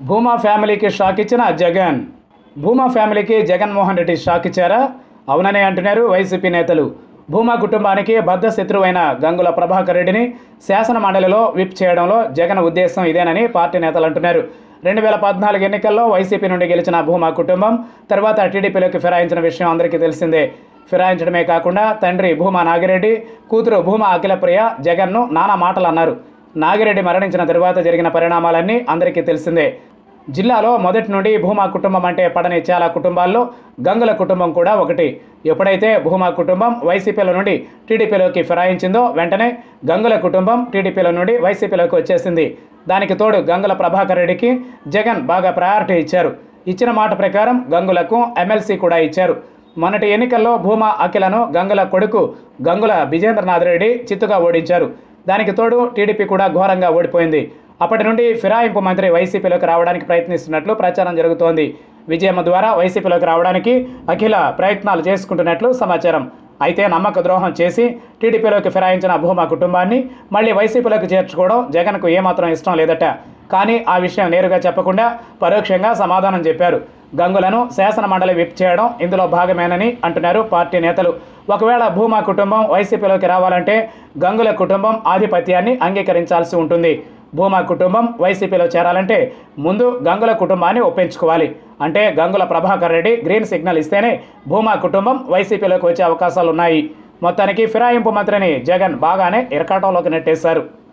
భూమా ఫ్యామిలీకి షాక్ ఇచ్చిన జగన్ భూమా ఫ్యామిలీకి జగన్మోహన్ రెడ్డి షాక్ ఇచ్చారా అవుననే అంటున్నారు వైసీపీ నేతలు భూమా కుటుంబానికి బద్ధ శత్రువైన గంగుల ప్రభాకర్ రెడ్డిని శాసన మండలిలో విప్ చేయడంలో జగన్ ఉద్దేశం ఇదేనని పార్టీ నేతలు అంటున్నారు రెండు వేల పద్నాలుగు ఎన్నికల్లో వైసీపీ నుండి గెలిచిన భూమా కుటుంబం తర్వాత టీడీపీలోకి ఫిరాయించిన విషయం అందరికీ తెలిసిందే ఫిరాయించడమే కాకుండా తండ్రి భూమా నాగిరెడ్డి కూతురు భూమా అఖిలప్రియ జగన్ను నానా మాటలు అన్నారు నాగిరెడ్డి మరణించిన తరువాత జరిగిన పరిణామాలన్నీ అందరికీ తెలిసిందే జిల్లాలో మొదటి నుండి భూమా కుటుంబం అంటే పడని చాలా కుటుంబాల్లో గంగుల కుటుంబం కూడా ఒకటి ఎప్పుడైతే భూమా కుటుంబం వైసీపీల నుండి టీడీపీలోకి ఫిరాయించిందో వెంటనే గంగుల కుటుంబం టీడీపీల నుండి వైసీపీలోకి వచ్చేసింది దానికి తోడు గంగుల ప్రభాకర్ రెడ్డికి జగన్ బాగా ప్రయారిటీ ఇచ్చారు ఇచ్చిన మాట ప్రకారం గంగులకు ఎమ్మెల్సీ కూడా ఇచ్చారు మొన్నటి ఎన్నికల్లో భూమా అఖిలను గంగుల కొడుకు గంగుల విజేంద్రనాథ్ రెడ్డి చిత్తుగా ఓడించారు దానికి తోడు టీడీపీ కూడా ఘోరంగా ఓడిపోయింది అప్పటి నుండి ఫిరాయింపు మంత్రి వైసీపీలోకి రావడానికి ప్రయత్నిస్తున్నట్లు ప్రచారం జరుగుతోంది విజయమ్మ ద్వారా వైసీపీలోకి రావడానికి అఖిల ప్రయత్నాలు చేసుకుంటున్నట్లు సమాచారం అయితే నమ్మక ద్రోహం చేసి టీడీపీలోకి ఫిరాయించిన భూమా కుటుంబాన్ని మళ్ళీ వైసీపీలోకి చేర్చుకోవడం జగన్కు ఏమాత్రం ఇష్టం లేదట కానీ ఆ విషయం నేరుగా చెప్పకుండా పరోక్షంగా సమాధానం చెప్పారు గంగులను శాసన మండలి విప్ చేయడం ఇందులో భాగమేనని అంటున్నారు పార్టీ నేతలు ఒకవేళ భూమా కుటుంబం వైసీపీలోకి రావాలంటే గంగుల కుటుంబం ఆధిపత్యాన్ని అంగీకరించాల్సి ఉంటుంది భూమా కుటుంబం వైసీపీలో చేరాలంటే ముందు గంగుల కుటుంబాన్ని ఒప్పించుకోవాలి అంటే గంగుల ప్రభాకర్ రెడ్డి గ్రీన్ సిగ్నల్ ఇస్తేనే భూమా కుటుంబం వైసీపీలోకి వచ్చే అవకాశాలు ఉన్నాయి మొత్తానికి ఫిరాయింపు మంత్రిని జగన్ బాగానే ఇరకాటంలోకి నెట్టేశారు